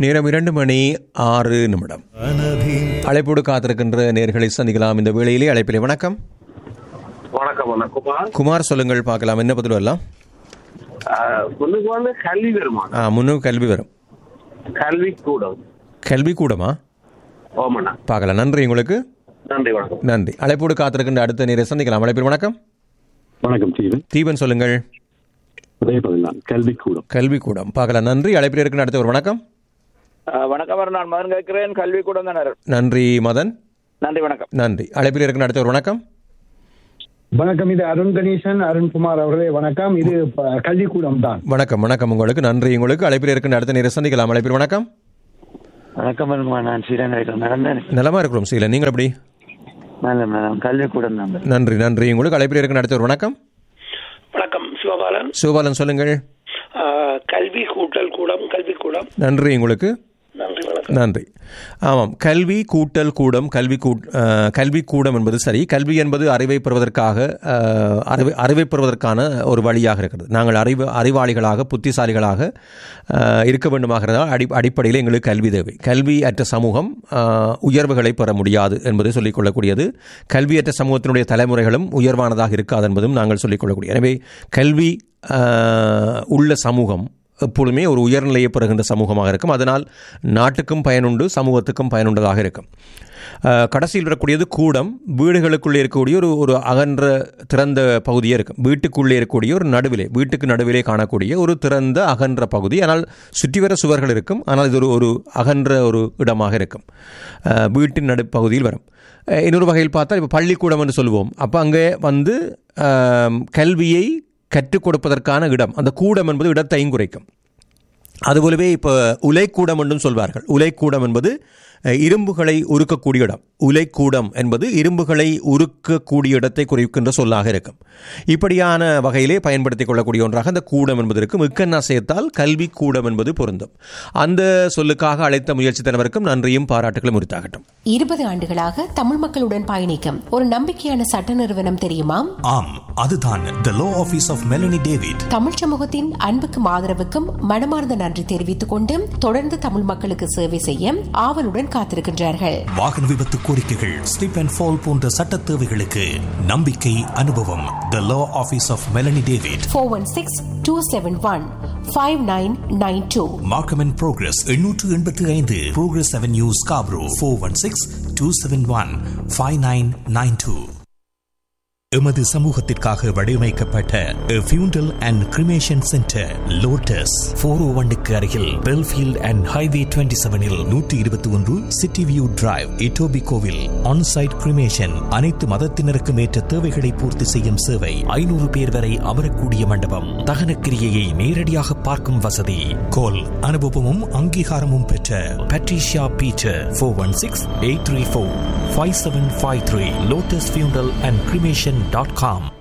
நேரம் இரண்டு மணி ஆறு நிமிடம் அழைப்போடு காத்திருக்கின்ற நேர்களை சந்திக்கலாம் இந்த வேளையிலே அழைப்பிலே வணக்கம் வணக்கம் வணக்கம் குமார் குமார் சொல்லுங்கள் பார்க்கலாம் என்ன பதில் வரலாம் ஆஹ் முன்னுக்கு வந்து கல்வி வருமா ஆ முன்னு கல்வி வரும் கல்வி கூடம் கல்வி கூடமா ஓமண்ணா பார்க்கலாம் நன்றி உங்களுக்கு நன்றி வணக்கம் நன்றி அழைப்போடு காத்திருக்கின்ற அடுத்த நேரை சந்திக்கலாம் அழைப்பில் வணக்கம் வணக்கம் சீவன் தீபன் சொல்லுங்கள் அதே பதில் தான் கல்விக்கூடம் கல்வி கூடம் பார்க்கலாம் நன்றி அழைப்பில் இருக்கின்ற அடுத்த ஒரு வணக்கம் ஆஹ் வணக்கம் வர நான் மகன் கேட்கிறேன் கல்வி கூட தான் நன்றி மதன் நன்றி வணக்கம் நன்றி அழைப்பில் இருக்கின்ற அடுத்த ஒரு வணக்கம் வணக்கம் இது அருண் கணேசன் அருண்குமார் அவர்களே வணக்கம் இது ப- கல்விக்கூடம் தான் வணக்கம் வணக்கம் உங்களுக்கு நன்றி உங்களுக்கு அழைப்பில் இருக்கின்ற அடுத்த நேரை சந்திக்கலாம் அழைப்பில் வணக்கம் வணக்கம் வருமா நான் ஸ்ரீரங்கத்தில் நடந்தேன் நலமா இருக்கிறோம் சீல நீங்கள் எப்படி நல்ல மேடம் கல்விக்கூடம் நம்பர் நன்றி நன்றி உங்களுக்கு அழைப்பில் இருக்கின்ற அடுத்த ஒரு வணக்கம் வணக்கம் சிவபாலன் சிவபாலன் சொல்லுங்கள் ஆ, கல்வி கூட்டல் கூடம் கல்வி கூடம் நன்றி உங்களுக்கு நன்றி வணக்கம் நன்றி ஆமாம் கல்வி கூட்டல் கூடம் கல்வி கூ அஹ், கல்வி கூடம் என்பது சரி கல்வி என்பது அறிவை பெறுவதற்காக அஹ், அறிவை அறிவை பெறுவதற்கான ஒரு வழியாக இருக்கிறது நாங்கள் அறிவு அறிவாளிகளாக புத்திசாலிகளாக அஹ், இருக்க வேண்டுமாகிறதால் அடி அடிப்படையில் எங்களுக்கு கல்வி தேவை கல்வி அற்ற சமூகம் அஹ், உயர்வுகளை பெற முடியாது என்பதை சொல்லிக்கொள்ளக்கூடியது கல்வியற்ற சமூகத்தினுடைய தலைமுறைகளும் உயர்வானதாக இருக்காது என்பதும் நாங்கள் சொல்லிக்கொள்ளக்கூடிய எனவே கல்வி அஹ், உள்ள சமூகம் எப்பொழுதுமே ஒரு உயர்நிலையை பெறுகின்ற சமூகமாக இருக்கும் அதனால் நாட்டுக்கும் பயனுண்டு சமூகத்துக்கும் பயனுண்டதாக இருக்கும் அஹ், கடைசியில் வரக்கூடியது கூடம் வீடுகளுக்குள்ளே இருக்கக்கூடிய ஒரு ஒரு அகன்ற திறந்த பகுதியாக இருக்கும் வீட்டுக்குள்ளே இருக்கக்கூடிய ஒரு நடுவிலே வீட்டுக்கு நடுவிலே காணக்கூடிய ஒரு திறந்த அகன்ற பகுதி ஆனால் சுற்றி வர சுவர்கள் இருக்கும் ஆனால் இது ஒரு ஒரு அகன்ற ஒரு இடமாக இருக்கும் அஹ், வீட்டின் நடுப்பகுதியில் வரும் அஹ், இன்னொரு வகையில் பார்த்தா இப்போ பள்ளிக்கூடம் என்று சொல்லுவோம் அப்போ அங்கே வந்து அஹ், கல்வியை கற்றுக் கொடுப்பதற்கான இடம் அந்த கூடம் என்பது இடத்தையும் குறைக்கும் அதுபோலவே இப்போ உலைக்கூடம் என்றும் சொல்வார்கள் உலைக்கூடம் என்பது அஹ், இரும்புகளை உருக்கக்கூடிய இடம் உலைக்கூடம் என்பது இரும்புகளை உருக்கக்கூடிய இடத்தை குறிக்கின்ற சொல்லாக இருக்கும் இப்படியான வகையிலே பயன்படுத்திக் கொள்ளக்கூடிய ஒன்றாக அந்த கூடம் என்பது இருக்கும் இக்கண்ணா சேர்த்தால் கல்வி கூடம் என்பது பொருந்தும் அந்த சொல்லுக்காக அழைத்த முயற்சி தலைவருக்கும் நன்றியும் பாராட்டுகளும் உரித்தாகட்டும் இருபது ஆண்டுகளாக தமிழ் மக்களுடன் பயணிக்கும் ஒரு நம்பிக்கையான சட்ட நிறுவனம் தெரியுமா ஆம் அதுதான் the law office of Melanie David Tamil சமூகத்தின் அன்புக்கும் ஆதரவுக்கும் மனமார்ந்த நன்றி தெரிவித்துக் கொண்டு தொடர்ந்து தமிழ் மக்களுக்கு சேவை செய்ய ஆவலுடன் காத்திருக்கின்றார்கள் வாகன விபத்து கோரிக்கைகள் ஸ்லிப் அண்ட் ஃபால் போன்ற சட்ட தேவைகளுக்கு நம்பிக்கை அனுபவம் the law office of Melanie David four one six two seven one five nine nine two Markham and Progress எண்ணூற்று எண்பத்தி ஐந்து Progress Avenue Scarborough four one six two seven one five nine nine two எமது சமூகத்திற்காக வடிவமைக்கப்பட்ட funeral and cremation centre Lotus four O ஒன்னுக்கு அருகில் Belfield and highway twenty செவனில் நூற்றி இருபத்தி ஒன்று சிட்டி வியூ டிரைவ் இட்டோபி கோவில் ஆன்சைட் கிரிமேஷன் அனைத்து மதத்தினருக்கும் ஏற்ற தேவைகளை பூர்த்தி செய்யும் சேவை ஐநூறு பேர் வரை அமரக்கூடிய மண்டபம் தகன கிரியையை நேரடியாக பார்க்கும் வசதி கோல் அனுபவமும் அங்கீகாரமும் பெற்ற Patricia Peter four one six eight three four five seven five three Lotus funeral and cremation dot com